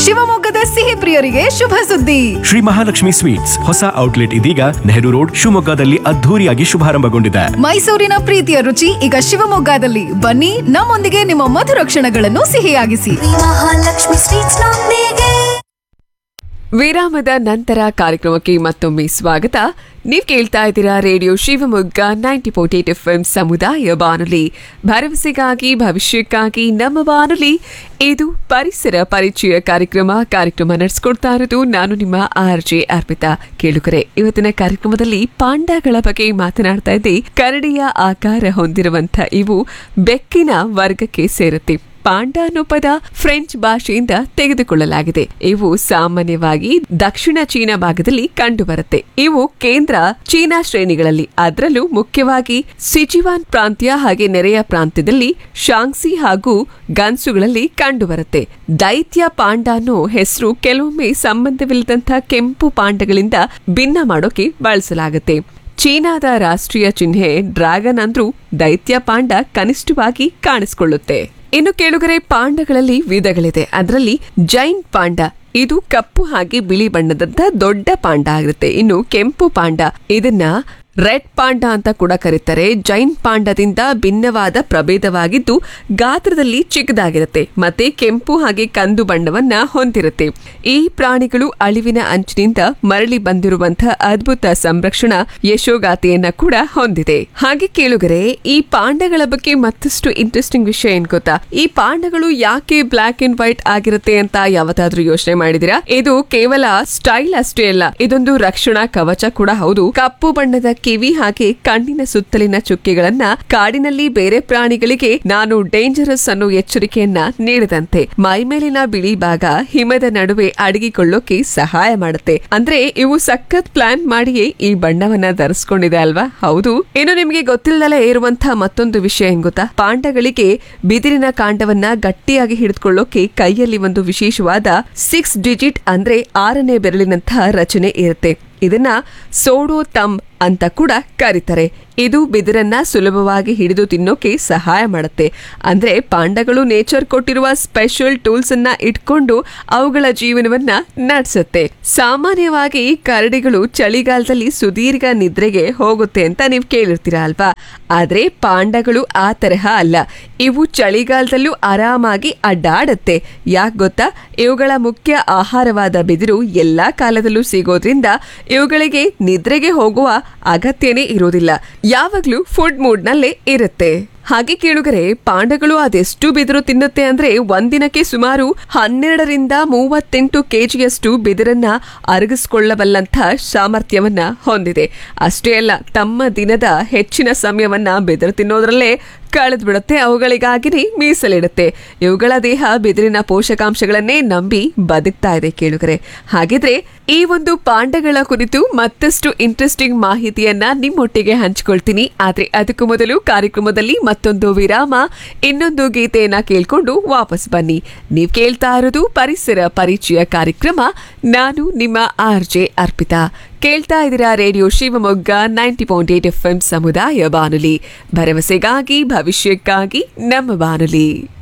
ಶಿವಮೊಗ್ಗದ ಸಿಹಿ ಪ್ರಿಯರಿಗೆ ಶುಭ ಸುದ್ದಿ ಶ್ರೀ ಮಹಾಲಕ್ಷ್ಮಿ ಸ್ವೀಟ್ಸ್ ಹೊಸ ಔಟ್ಲೆಟ್ ಇದೀಗ ನೆಹರು ರೋಡ್ ಶಿವಮೊಗ್ಗದಲ್ಲಿ ಅದ್ಧೂರಿಯಾಗಿ ಶುಭಾರಂಭಗೊಂಡಿದೆ ಮೈಸೂರಿನ ಪ್ರೀತಿಯ ರುಚಿ ಈಗ ಶಿವಮೊಗ್ಗದಲ್ಲಿ ಬನ್ನಿ ನಮ್ಮೊಂದಿಗೆ ನಿಮ್ಮ ಮಧುರ ಕ್ಷಣಗಳನ್ನು ಸಿಹಿಯಾಗಿಸಿ ಮಹಾಲಕ್ಷ್ಮಿ ಸ್ವೀಟ್ಸ್ ನೊಂದಿಗೆ ವಿರಾಮದ ನಂತರ ಕಾರ್ಯಕ್ರಮಕ್ಕೆ ಮತ್ತೊಮ್ಮೆ ಸ್ವಾಗತ ನೀವು ಕೇಳ್ತಾ ಇದ್ದೀರಾ radio Shivamogga ninety point eight F M ಸಮುದಾಯ ಬಾನುಲಿ ಭರವಸೆಗಾಗಿ ಭವಿಷ್ಯಕ್ಕಾಗಿ ನಮ್ಮ ಬಾನುಲಿ ಇದು ಪರಿಸರ ಪರಿಚಯ ಕಾರ್ಯಕ್ರಮ ಕಾರ್ಯಕ್ರಮ ನಡೆಸ್ಕೊಡ್ತಾ ಇರೋದು ನಾನು ನಿಮ್ಮ ಆರ್ ಜೆ ಅರ್ಪಿತಾ ಕೇಳುಗರೆ ಇವತ್ತಿನ ಕಾರ್ಯಕ್ರಮದಲ್ಲಿ ಪಾಂಡಗಳ ಬಗ್ಗೆ ಮಾತನಾಡ್ತಾ ಇದ್ದೆ ಕರಡಿಯ ಆಕಾರ ಹೊಂದಿರುವಂತ ಇವು ಬೆಕ್ಕಿನ ವರ್ಗಕ್ಕೆ ಸೇರುತ್ತೆ ಪಾಂಡ ಅನ್ನೋ ಪದ ಫ್ರೆಂಚ್ ಭಾಷೆಯಿಂದ ತೆಗೆದುಕೊಳ್ಳಲಾಗಿದೆ ಇವು ಸಾಮಾನ್ಯವಾಗಿ ದಕ್ಷಿಣ ಚೀನಾ ಭಾಗದಲ್ಲಿ ಕಂಡುಬರುತ್ತೆ ಇವು ಕೇಂದ್ರ ಚೀನಾ ಶ್ರೇಣಿಗಳಲ್ಲಿ ಅದರಲ್ಲೂ ಮುಖ್ಯವಾಗಿ ಸಿಜಿವಾನ್ ಪ್ರಾಂತ್ಯ ಹಾಗೆ ನೆರೆಯ ಪ್ರಾಂತ್ಯದಲ್ಲಿ ಶಾಂಗ್ಸಿ ಹಾಗೂ ಗನ್ಸುಗಳಲ್ಲಿ ಕಂಡುಬರುತ್ತೆ ದೈತ್ಯ ಪಾಂಡ ಅನ್ನೋ ಹೆಸರು ಕೆಲವೊಮ್ಮೆ ಸಂಬಂಧವಿಲ್ಲದಂತಹ ಕೆಂಪು ಪಾಂಡಗಳಿಂದ ಭಿನ್ನ ಮಾಡೋಕೆ ಬಳಸಲಾಗುತ್ತೆ ಚೀನಾದ ರಾಷ್ಟ್ರೀಯ ಚಿಹ್ನೆ ಡ್ರ್ಯಾಗನ್ ಅಂದ್ರೂ ದೈತ್ಯ ಪಾಂಡ ಕನಿಷ್ಠವಾಗಿ ಕಾಣಿಸಿಕೊಳ್ಳುತ್ತೆ ಇನ್ನು ಕೇಳುಗರೆ ಪಾಂಡಗಳಲ್ಲಿ ವಿಧಗಳಿದೆ ಅದರಲ್ಲಿ ಜೈನ್ ಪಾಂಡ ಇದು ಕಪ್ಪು ಹಾಗೆ ಬಿಳಿ ಬಣ್ಣದಂತ ದೊಡ್ಡ ಪಾಂಡ ಆಗಿರುತ್ತೆ ಇನ್ನು ಕೆಂಪು ಪಾಂಡ ಇದನ್ನ ರೆಡ್ ಪಾಂಡ ಅಂತ ಕೂಡ ಕರೀತಾರೆ ಜೈನ್ ಪಾಂಡದಿಂದ ಭಿನ್ನವಾದ ಪ್ರಭೇದವಾಗಿದ್ದು ಗಾತ್ರದಲ್ಲಿ ಚಿಕ್ಕದಾಗಿರುತ್ತೆ ಮತ್ತೆ ಕೆಂಪು ಹಾಗೆ ಕಂದು ಬಣ್ಣವನ್ನ ಹೊಂದಿರುತ್ತೆ ಈ ಪ್ರಾಣಿಗಳು ಅಳಿವಿನ ಅಂಚಿನಿಂದ ಮರಳಿ ಬಂದಿರುವಂತಹ ಅದ್ಭುತ ಸಂರಕ್ಷಣಾ ಯಶೋಗಾಥೆಯನ್ನ ಕೂಡ ಹೊಂದಿದೆ ಹಾಗೆ ಕೇಳುಗರೆ ಈ ಪಾಂಡಗಳ ಬಗ್ಗೆ ಮತ್ತಷ್ಟು ಇಂಟ್ರೆಸ್ಟಿಂಗ್ ವಿಷಯ ಏನ್ ಗೊತ್ತಾ ಈ ಪಾಂಡಗಳು ಯಾಕೆ ಬ್ಲಾಕ್ ಅಂಡ್ ವೈಟ್ ಆಗಿರುತ್ತೆ ಅಂತ ಯಾವತ್ತಾದ್ರೂ ಯೋಚನೆ ಮಾಡಿದಿರಾ ಇದು ಕೇವಲ ಸ್ಟೈಲ್ ಅಷ್ಟೇ ಅಲ್ಲ ಇದೊಂದು ರಕ್ಷಣಾ ಕವಚ ಕೂಡ ಹೌದು ಕಪ್ಪು ಬಣ್ಣದ ಕಿವಿ ಹಾಗೆ ಕಣ್ಣಿನ ಸುತ್ತಲಿನ ಚುಕ್ಕೆಗಳನ್ನ ಕಾಡಿನಲ್ಲಿ ಬೇರೆ ಪ್ರಾಣಿಗಳಿಗೆ ನಾನು ಡೇಂಜರಸ್ ಅನ್ನೋ ಎಚ್ಚರಿಕೆಯನ್ನ ನೀಡಿದಂತೆ ಮೈಮೇಲಿನ ಬಿಳಿ ಭಾಗ ಹಿಮದ ನಡುವೆ ಅಡಗಿಕೊಳ್ಳೋಕೆ ಸಹಾಯ ಮಾಡುತ್ತೆ ಅಂದ್ರೆ ಇವು ಸಖತ್ ಪ್ಲಾನ್ ಮಾಡಿಯೇ ಈ ಬಣ್ಣವನ್ನ ಧರಿಸ್ಕೊಂಡಿದೆ ಅಲ್ವಾ ಹೌದು ಇನ್ನು ನಿಮಗೆ ಗೊತ್ತಿಲ್ಲದಲೇ ಇರುವಂತಹ ಮತ್ತೊಂದು ವಿಷಯ ಏನ್ ಗೊತ್ತಾ ಪಾಂಡಗಳಿಗೆ ಬಿದಿರಿನ ಕಾಂಡವನ್ನ ಗಟ್ಟಿಯಾಗಿ ಹಿಡಿದುಕೊಳ್ಳೋಕೆ ಕೈಯಲ್ಲಿ ಒಂದು ವಿಶೇಷವಾದ ಸಿಕ್ಸ್ ಡಿಜಿಟ್ ಅಂದ್ರೆ ಆರನೇ ಬೆರಳಿನಂತಹ ರಚನೆ ಇರುತ್ತೆ ಇದನ್ನ ಸೋಡೋ ತಮ್ ಅಂತ ಕೂಡ ಕರೀತಾರೆ ಇದು ಬಿದಿರನ್ನ ಸುಲಭವಾಗಿ ಹಿಡಿದು ತಿನ್ನೋಕೆ ಸಹಾಯ ಮಾಡುತ್ತೆ ಅಂದ್ರೆ ಪಾಂಡಗಳು ನೇಚರ್ ಕೊಟ್ಟಿರುವ ಸ್ಪೆಷಲ್ ಟೂಲ್ಸ್ ಅನ್ನ ಇಟ್ಕೊಂಡು ಅವುಗಳ ಜೀವನವನ್ನ ನಡೆಸುತ್ತೆ ಸಾಮಾನ್ಯವಾಗಿ ಕರಡಿಗಳು ಚಳಿಗಾಲದಲ್ಲಿ ಸುದೀರ್ಘ ನಿದ್ರೆಗೆ ಹೋಗುತ್ತೆ ಅಂತ ನೀವು ಕೇಳಿರ್ತೀರ ಅಲ್ವಾ ಆದ್ರೆ ಪಾಂಡಗಳು ಆ ತರಹ ಅಲ್ಲ ಇವು ಚಳಿಗಾಲದಲ್ಲೂ ಆರಾಮಾಗಿ ಅಡ್ಡಾಡುತ್ತೆ ಯಾಕೆ ಗೊತ್ತಾ ಇವುಗಳ ಮುಖ್ಯ ಆಹಾರವಾದ ಬಿದಿರು ಎಲ್ಲಾ ಕಾಲದಲ್ಲೂ ಸಿಗೋದ್ರಿಂದ ಇವುಗಳಿಗೆ ನಿದ್ರೆಗೆ ಹೋಗುವ ಅಗತ್ಯನೇ ಇರೋದಿಲ್ಲ ಯಾವಾಗ್ಲೂ ಫುಡ್ ಮೂಡ್ ನಲ್ಲೇ ಇರುತ್ತೆ ಹಾಗೆ ಕೇಳುಗರೆ ಪಾಂಡಗಳು ಅದೆಷ್ಟು ಬಿದಿರು ತಿನ್ನುತ್ತೆ ಅಂದ್ರೆ ಒಂದಿನಕ್ಕೆ ಸುಮಾರು ಹನ್ನೆರಡರಿಂದ ಮೂವತ್ತೆಂಟು ಕೆಜಿಯಷ್ಟು ಬಿದಿರನ್ನ ಅರಗಿಸ್ಕೊಳ್ಳಬಲ್ಲಂತ ಸಾಮರ್ಥ್ಯವನ್ನ ಹೊಂದಿದೆ ಅಷ್ಟೇ ಅಲ್ಲ ತಮ್ಮ ದಿನದ ಹೆಚ್ಚಿನ ಸಮಯವನ್ನ ಬಿದಿರು ತಿನ್ನೋದ್ರಲ್ಲೇ ಕಳೆದು ಬಿಡುತ್ತೆ ಅವುಗಳಿಗಾಗಿನೇ ಮೀಸಲಿಡುತ್ತೆ ಇವುಗಳ ದೇಹ ಬಿದಿರಿನ ಪೋಷಕಾಂಶಗಳನ್ನೇ ನಂಬಿ ಬದುಕ್ತಾ ಇದೆ ಕೇಳುಗರೆ ಹಾಗಿದ್ರೆ ಈ ಒಂದು ಪಾಂಡಗಳ ಕುರಿತು ಮತ್ತಷ್ಟು ಇಂಟ್ರೆಸ್ಟಿಂಗ್ ಮಾಹಿತಿಯನ್ನ ನಿಮ್ಮೊಟ್ಟಿಗೆ ಹಂಚ್ಕೊಳ್ತೀನಿ ಆದ್ರೆ ಅದಕ್ಕೂ ಮೊದಲು ಕಾರ್ಯಕ್ರಮದಲ್ಲಿ ಮತ್ತೊಂದು ವಿರಾಮ ಇನ್ನೊಂದು ಗೀತೆಯನ್ನ ಕೇಳ್ಕೊಂಡು ವಾಪಸ್ ಬನ್ನಿ ನೀವ್ ಕೇಳ್ತಾ ಇರೋದು ಪರಿಸರ ಪರಿಚಯ ಕಾರ್ಯಕ್ರಮ ನಾನು ನಿಮ್ಮ ಆರ್ ಜೆ ಅರ್ಪಿತಾ ಕೇಳ್ತಾ ಇದ್ದೀರಾ radio Shivamogga ninety point eight F M ಸಮುದಾಯ ಬಾನುಲಿ ಭರವಸೆಗಾಗಿ ಭವಿಷ್ಯಕ್ಕಾಗಿ ನಮ್ಮ ಬಾನುಲಿ